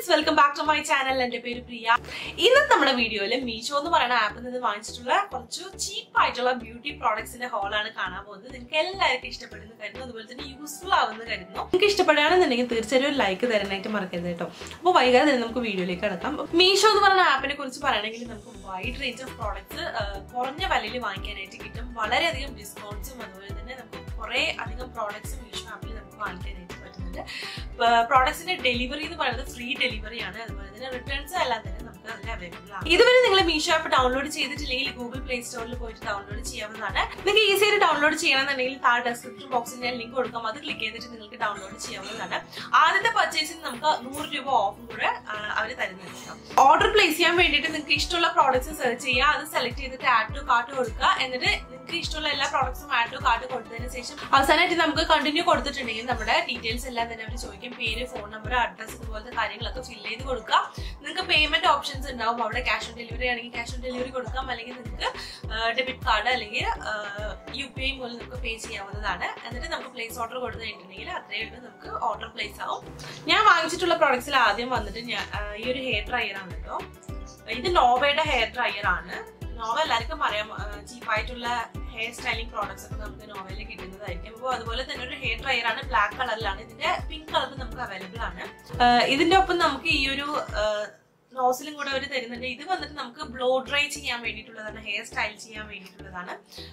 friends welcome back to my channel എന്റെ പേര് പ്രിയ ഇന്നത്തെ നമ്മുടെ വീഡിയോയിൽ മീഷോ എന്ന് പറയുന്ന ആപ്പിൽ നിന്ന് വാങ്ങിച്ചിട്ടുള്ള കുറച്ച് ചീപ്പ് ആയിട്ടുള്ള ബ്യൂട്ടി പ്രോഡക്ട്സിന്റെ ഹോളാണ് കാണാൻ പോകുന്നത് നിങ്ങൾക്ക് എല്ലാവർക്കും ഇഷ്ടപ്പെടുന്നു കരുതുന്നു അതുപോലെ തന്നെ യൂസ്ഫുൾ ആവുമെന്ന് കരുതുന്നു നിങ്ങൾക്ക് ഇഷ്ടപ്പെടുകയാണെന്നുണ്ടെങ്കിൽ തീർച്ചയായും ഒരു ലൈക്ക് തരാനായിട്ട് മറക്കരുത് കേട്ടോ അപ്പോൾ വൈകാതെ തന്നെ നമുക്ക് വീഡിയോയിലേക്ക് കിടക്കാം മീഷോ എന്ന് പറയുന്ന ആപ്പിനെ കുറിച്ച് പറയണമെങ്കിൽ നമുക്ക് വൈഡ് റേഞ്ച് ഓഫ് പ്രോഡക്ട്സ് കുറഞ്ഞ വിലയിൽ വാങ്ങിക്കാനായിട്ട് കിട്ടും വളരെയധികം ഡിസ്കൗണ്ട്സും അതുപോലെ തന്നെ നമുക്ക് കുറേ അധികം പ്രോഡക്ട്സ് മീഷോ ആപ്പിൽ നമുക്ക് വാങ്ങിക്കാനായിട്ട് പറ്റുന്നുണ്ട് പ്രോഡക്ട്സിന്റെ ഡെലിവറി എന്ന് പറയുന്നത് ഫ്രീ ഡെലിവറി ആണ് അതുപോലെ തന്നെ റിട്ടേൺസ് എല്ലാം തന്നെ നമുക്ക് അതിൽ അവൈലബിൾ ആണ് ഇതുവരെ നിങ്ങൾ മീഷോ ആപ്പ് ഡൗൺലോഡ് ചെയ്തിട്ടില്ലെങ്കിൽ ഗൂഗിൾ പ്ലേ സ്റ്റോറിൽ പോയിട്ട് ഡൗൺലോഡ് ചെയ്യാവുന്നതാണ് നിങ്ങൾക്ക് ഈസി ആയിട്ട് ഡൗൺലോഡ് ചെയ്യണമെന്നുണ്ടെങ്കിൽ താഴെ ഡെസ്ക്രിപ്ഷൻ ബോക്സിൽ ഞാൻ ലിങ്ക് കൊടുക്കാം അത് ക്ലിക്ക് ചെയ്തിട്ട് നിങ്ങൾക്ക് ഡൗൺലോഡ് ചെയ്യാവുന്നതാണ് ആദ്യത്തെ പർച്ചേസിന് നമുക്ക് നൂറ് രൂപ ഓഫും കൂടെ അവർ തരുന്നുണ്ട് ഓർഡർ പ്ലേസ് ചെയ്യാൻ വേണ്ടിയിട്ട് നിങ്ങൾക്ക് ഇഷ്ടമുള്ള പ്രോഡക്ട്സ് സെർച്ച് ചെയ്യുക അത് സെലക്ട് ചെയ്തിട്ട് ആഡ് ടു കാർട്ട് കൊടുക്കുക എന്നിട്ട് നിങ്ങൾക്ക് ഇഷ്ടമുള്ള എല്ലാ പ്രോഡക്ട്സും ആഡ് ടു കാർട്ട് കൊടുത്തതിന് ശേഷം അവസാനമായിട്ട് നമുക്ക് കണ്ടിന്യൂ കൊടുത്തിട്ടുണ്ടെങ്കിൽ നമ്മുടെ ഡീറ്റെയിൽസ് എല്ലാം തന്നെ അവർ ചോദിക്കും പേര് ഫോൺ നമ്പർ അഡ്രസ് ഇതുപോലത്തെ കാര്യങ്ങളൊക്കെ ഫില്ല് ചെയ്ത് കൊടുക്കുക നിങ്ങൾക്ക് പേയ്മെന്റ് ഓപ്ഷൻസ് ഉണ്ടാവും അവിടെ ക്യാഷ് ഓൺ ഡെലിവറി ആണെങ്കിൽ ക്യാഷ് ഓൺ ഡെലിവറി കൊടുക്കാം അല്ലെങ്കിൽ നിങ്ങൾക്ക് ഡെബിറ്റ് കാർഡ് അല്ലെങ്കിൽ യു പി ഐ മൂലം നമുക്ക് പേ ചെയ്യാവുന്നതാണ് എന്നിട്ട് നമുക്ക് പ്ലേസ് ഓർഡർ കൊടുത്തു കഴിഞ്ഞിട്ടുണ്ടെങ്കിൽ അത്രയും നമുക്ക് ഓർഡർ പ്ലേസ് ആവും ഞാൻ വാങ്ങിച്ചിട്ടുള്ള പ്രോഡക്ട്സിൽ ആദ്യം വന്നിട്ട് ഞാൻ ആ, ഈ ഒരു ഹെയർ ഡ്രയർ ആണ് കേട്ടോ ഇത് നോവയുടെ ഹെയർ ഡ്രയർ ആണ് നോവ എല്ലാവർക്കും അറിയാം ചീപ്പായിട്ടുള്ള ഹെയർ സ്റ്റൈലിംഗ് പ്രോഡക്ട്സ് ഒക്കെ നമുക്ക് നോവയിൽ കിട്ടുന്നതായിരിക്കും അപ്പോൾ അതുപോലെ തന്നെ ഒരു ഹെയർ ഡ്രയർ ആണ് ബ്ലാക്ക് കളറിലാണ് ഇതിന്റെ പിങ്ക് കളറിൽ നമുക്ക് അവൈലബിൾ ആണ് ആ, ഇതിന്റെ ഒപ്പം നമുക്ക് ഈ ഒരു നോസിലും കൂടെ അവർ തരുന്നുണ്ട് ഇത് വന്നിട്ട് നമുക്ക് ബ്ലോ ഡ്രൈ ചെയ്യാൻ വേണ്ടിയിട്ടുള്ളതാണ് ഹെയർ സ്റ്റൈൽ ചെയ്യാൻ വേണ്ടിയിട്ടുള്ളതാണ്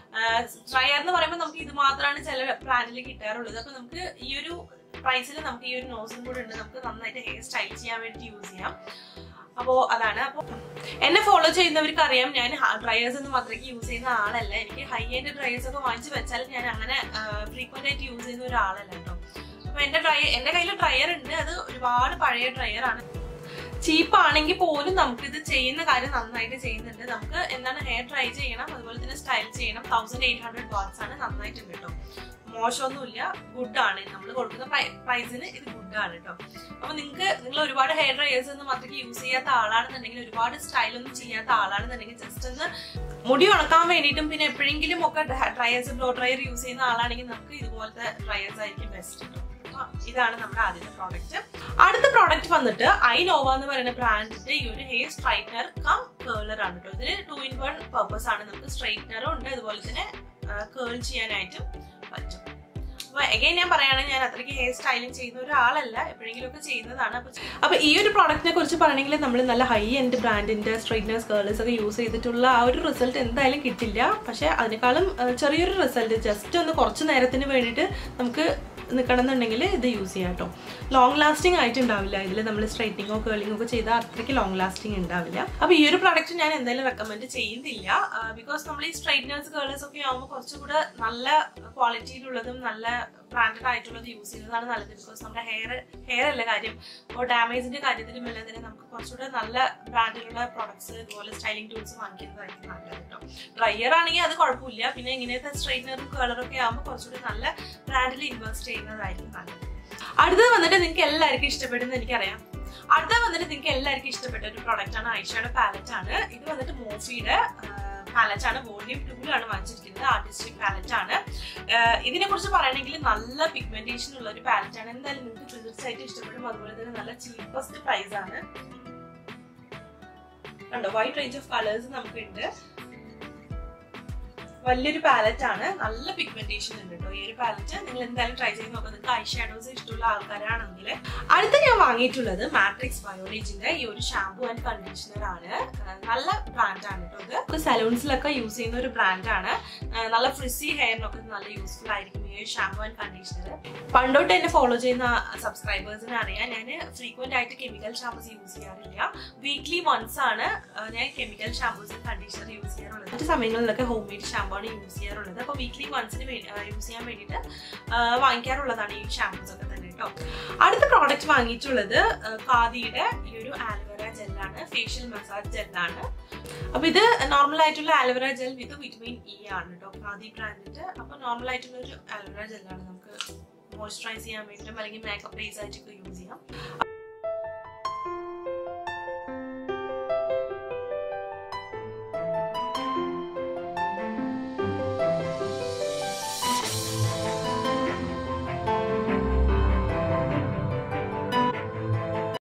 ഡ്രയർ എന്ന് പറയുമ്പോൾ നമുക്ക് ഇത് മാത്രമാണ് ചില ബ്രാൻഡിൽ കിട്ടാറുള്ളത് അപ്പൊ നമുക്ക് ഈ ഒരു പ്രൈസിൽ നമുക്ക് ഈ ഒരു നോസിലും കൂടെ ഉണ്ട് നമുക്ക് നന്നായിട്ട് ഹെയർ സ്റ്റൈൽ ചെയ്യാൻ വേണ്ടി യൂസ് ചെയ്യാം അപ്പോ അതാണ് അപ്പൊ എന്നെ ഫോളോ ചെയ്യുന്നവർക്ക് അറിയാം ഞാൻ ഡ്രയേഴ്സ് ഒന്നും അത്രയ്ക്ക് യൂസ് ചെയ്യുന്ന ആളല്ല എനിക്ക് ഹൈ എൻഡ് ഡ്രയേഴ്സ് ഒക്കെ വാങ്ങിച്ച് വെച്ചാൽ ഞാൻ അങ്ങനെ ഫ്രീക്വന്റ് ആയിട്ട് യൂസ് ചെയ്യുന്ന ഒരാളല്ല കേട്ടോ അപ്പൊ എന്റെ ഡ്രയർ എന്റെ കയ്യിൽ ഡ്രയർ ഉണ്ട് അത് ഒരുപാട് പഴയ ഡ്രയർ ആണ് ചീപ്പ് ആണെങ്കിൽ പോലും നമുക്ക് ഇത് ചെയ്യുന്ന കാര്യം നന്നായിട്ട് ചെയ്യുന്നുണ്ട് നമുക്ക് എന്താണ് ഹെയർ ഡ്രൈ ചെയ്യണം അതുപോലെ തന്നെ സ്റ്റൈൽ ചെയ്യണം തൗസൻഡ് എയ്റ്റ് ഹൺഡ്രഡ് വാട്ട്സ് ആണ് നന്നായിട്ടുണ്ട് കേട്ടോ മോശമൊന്നുമില്ല ഗുഡ് ആണ് നമ്മൾ കൊടുക്കുന്ന പ്രൈസിന് ഇത് ഗുഡ് ആണ് കേട്ടോ അപ്പൊ നിങ്ങൾക്ക് നിങ്ങൾ ഒരുപാട് ഹെയർ ഡ്രയേഴ്സ് ഒന്നും അത്രയ്ക്ക് യൂസ് ചെയ്യാത്ത ആളാണെന്നുണ്ടെങ്കിൽ ഒരുപാട് സ്റ്റൈൽ ഒന്നും ചെയ്യാത്ത ആളാണെന്നുണ്ടെങ്കിൽ ജസ്റ്റ് ഒന്ന് മുടി ഉണക്കാൻ വേണ്ടിയിട്ടും പിന്നെ എപ്പോഴെങ്കിലും ഒക്കെ ഡ്രയേഴ്സ് ബ്ലോ ഡ്രയർ യൂസ് ചെയ്യുന്ന ആളാണെങ്കിൽ നമുക്ക് ഇതുപോലത്തെ ഡ്രയേഴ്സ് ആയിരിക്കും ബെസ്റ്റ് കേട്ടോ അപ്പൊ ഇതാണ് നമ്മുടെ ആദ്യത്തെ പ്രോഡക്റ്റ് അടുത്ത പ്രോഡക്റ്റ് വന്നിട്ട് ഐ നോവ എന്ന് പറയുന്ന ബ്രാൻഡിന്റെ ഈ ഒരു ഹെയർ സ്ട്രൈറ്റ്നർ കം കേളർ ആണ് കേട്ടോ ഇതിന് ടു ഇൻ വൺ പർപ്പസ് ആണ് നമുക്ക് സ്ട്രൈറ്റ്നറും ഉണ്ട് അതുപോലെ തന്നെ കേൾ ചെയ്യാനായിട്ടും പറ്റും അപ്പൊ എഗൈൻ ഞാൻ പറയുകയാണെങ്കിൽ ഞാൻ അത്രയ്ക്ക് ഹെയർ സ്റ്റൈലിംഗ് ചെയ്യുന്ന ഒരാളല്ല എപ്പോഴെങ്കിലും ഒക്കെ ചെയ്യുന്നതാണ് അപ്പൊ അപ്പൊ ഈ ഒരു പ്രോഡക്റ്റിനെ കുറിച്ച് പറയണമെങ്കിൽ നമ്മൾ നല്ല ഹൈ എൻഡ് ബ്രാൻഡിന്റെ സ്ട്രൈറ്റ്നേഴ്സ് കേളേഴ്സ് ഒക്കെ യൂസ് ചെയ്തിട്ടുള്ള ആ ഒരു റിസൾട്ട് എന്തായാലും കിട്ടില്ല പക്ഷെ അതിനേക്കാളും ആ, ചെറിയൊരു റിസൾട്ട് ജസ്റ്റ് ഒന്ന് കുറച്ച് നേരത്തിന് വേണ്ടിയിട്ട് നമുക്ക് നിൽക്കണമെന്നുണ്ടെങ്കിൽ ഇത് യൂസ് ചെയ്യാം കേട്ടോ ലോങ് ലാസ്റ്റിംഗ് ആയിട്ടുണ്ടാവില്ല ഇതിൽ നമ്മൾ സ്ട്രൈറ്റിങ്ങോ കേളിങ്ങോ ഒക്കെ ചെയ്താൽ അത്രയ്ക്ക് ലോങ് ലാസ്റ്റിംഗ് ഉണ്ടാവില്ല അപ്പോൾ ഈ ഒരു പ്രോഡക്റ്റ് ഞാൻ എന്തായാലും റെക്കമെൻഡ് ചെയ്യുന്നില്ല ബിക്കോസ് നമ്മൾ ഈ സ്ട്രൈറ്റ്നേഴ്സ് കേളേഴ്സ് ഒക്കെ ആകുമ്പോൾ കുറച്ചുകൂടെ നല്ല ക്വാളിറ്റിയിലുള്ളതും നല്ല ബ്രാൻഡഡ് ആയിട്ടുള്ളത് യൂസ് ചെയ്യുന്നതാണ് നല്ലത് ബിക്കോസ് നമ്മുടെ ഹെയർ ഹെയർ അല്ല കാര്യം ഇപ്പോൾ ഡാമേജിന്റെ കാര്യത്തിലും എല്ലാം തന്നെ നമുക്ക് കുറച്ചുകൂടെ നല്ല ബ്രാൻഡിലുള്ള പ്രോഡക്ട്സ് ഇതുപോലെ സ്റ്റൈലിംഗ് ടൂൾസ് വാങ്ങിക്കുന്നതായിരിക്കും നല്ലത് കേട്ടോ ഡ്രയർ ആണെങ്കിൽ അത് കുഴപ്പമില്ല പിന്നെ ഇങ്ങനത്തെ സ്ട്രൈറ്റ്നറും കളറൊക്കെ ആകുമ്പോൾ കുറച്ചുകൂടി നല്ല ബ്രാൻഡിൽ ഇൻവെസ്റ്റ് ചെയ്യുന്നതായിരിക്കും നല്ലത് അടുത്തത് വന്നിട്ട് നിങ്ങൾക്ക് എല്ലാവർക്കും ഇഷ്ടപ്പെടുന്ന എനിക്കറിയാം അടുത്ത വന്നിട്ട് നിങ്ങൾക്ക് എല്ലാവർക്കും ഇഷ്ടപ്പെട്ട ഒരു പ്രൊഡക്റ്റ് ആണ് ഐഷയുടെ പാലറ്റ് ആണ് ഇത് വന്നിട്ട് മോഫിയുടെ പാലറ്റ് ആണ് വോളിയം ടൂലാണ് വാങ്ങിച്ചിരിക്കുന്നത് ആർട്ടിസ്റ്റിക് പാലറ്റ് ആണ് ആഹ് ഇതിനെ കുറിച്ച് പറയണമെങ്കിൽ നല്ല പിഗ്മെന്റേഷൻ ഉള്ള ഒരു പാലറ്റ് ആണ് എന്തായാലും നിങ്ങൾക്ക് തീർച്ചയായിട്ടും ഇഷ്ടപ്പെടും അതുപോലെ തന്നെ നല്ല ചീപ്പസ്റ്റ് പ്രൈസ് ആണ് കണ്ടോ വൈഡ് റേഞ്ച് ഓഫ് കളേഴ്സ് നമുക്കുണ്ട് വലിയൊരു പാലറ്റ് ആണ് നല്ല പിഗ്മെന്റേഷൻ ഉണ്ട് കേട്ടോ ഈ ഒരു പാലറ്റ് നിങ്ങൾ എന്തായാലും ട്രൈ ചെയ്ത് നോക്കാം നിങ്ങൾക്ക് ഐ ഷാഡോസ് ഇഷ്ടമുള്ള ആൾക്കാരാണെങ്കിൽ അടുത്ത ഞാൻ വാങ്ങിയിട്ടുള്ളത് മാട്രിക്സ് ബയോളജിന്റെ ഈ ഒരു ഷാംപൂ ആൻഡ് കണ്ടീഷണർ ആണ് ആ, നല്ല ബ്രാൻഡ് ആണ് കേട്ടോ ഇത് നമുക്ക് സലൂൺസിലൊക്കെ യൂസ് ചെയ്യുന്ന ഒരു ബ്രാൻഡ് ആണ് ആ, നല്ല ഫ്രിസി ഹെയറിനൊക്കെ നല്ല യൂസ്ഫുൾ ആയിരിക്കും ഈ ഒരു ഷാംപൂ ആൻഡ് കണ്ടീഷണർ പണ്ടോട്ട് എന്നെ ഫോളോ ചെയ്യുന്ന സബ്സ്ക്രൈബേഴ്സിന് അറിയാം ഞാൻ ഫ്രീക്വന്റ് ആയിട്ട് കെമിക്കൽ ഷാമ്പൂസ് യൂസ് ചെയ്യാറില്ല വീക്ക്ലി വൺസ് ആണ് ആ, ഞാൻ കെമിക്കൽ ഷാമ്പൂസ് കണ്ടീഷണർ യൂസ് ചെയ്യാറുള്ളത് മറ്റു സമയങ്ങളിലൊക്കെ ഹോം മെയ്ഡ് ഷാമ്പൂ ആണ് യൂസ് ചെയ്യാറുള്ളത് അപ്പോൾ വീക്ക്ലി വൺസിന് യൂസ് ചെയ്യാൻ വേണ്ടിയിട്ട് ആ, വാങ്ങിക്കാറുള്ളതാണ് ഈ ഷാമ്പൂസ് ഒക്കെ തന്നെ കേട്ടോ അടുത്ത പ്രോഡക്റ്റ് വാങ്ങിയിട്ടുള്ളത് ആ, ഖാദിയുടെ ഈ ഒരു ആലോവേര ജെല്ലാണ് ഫേഷ്യൽ മസാജ് ജെല്ലാണ് അപ്പൊ ഇത് നോർമൽ ആയിട്ടുള്ള aloe vera gel with vitamin E ആണ് കേട്ടോ ഖാദി ബ്രാൻഡിന്റെ അപ്പൊ നോർമൽ ആയിട്ടുള്ള ഒരു ആലോവേര ജെല്ലാണ് നമുക്ക് മോയ്സ്ചറൈസ് ചെയ്യാൻ വേണ്ടിയിട്ടും അല്ലെങ്കിൽ മേക്കപ്പ് ബേസ് ആയിട്ടൊക്കെ യൂസ് ചെയ്യാം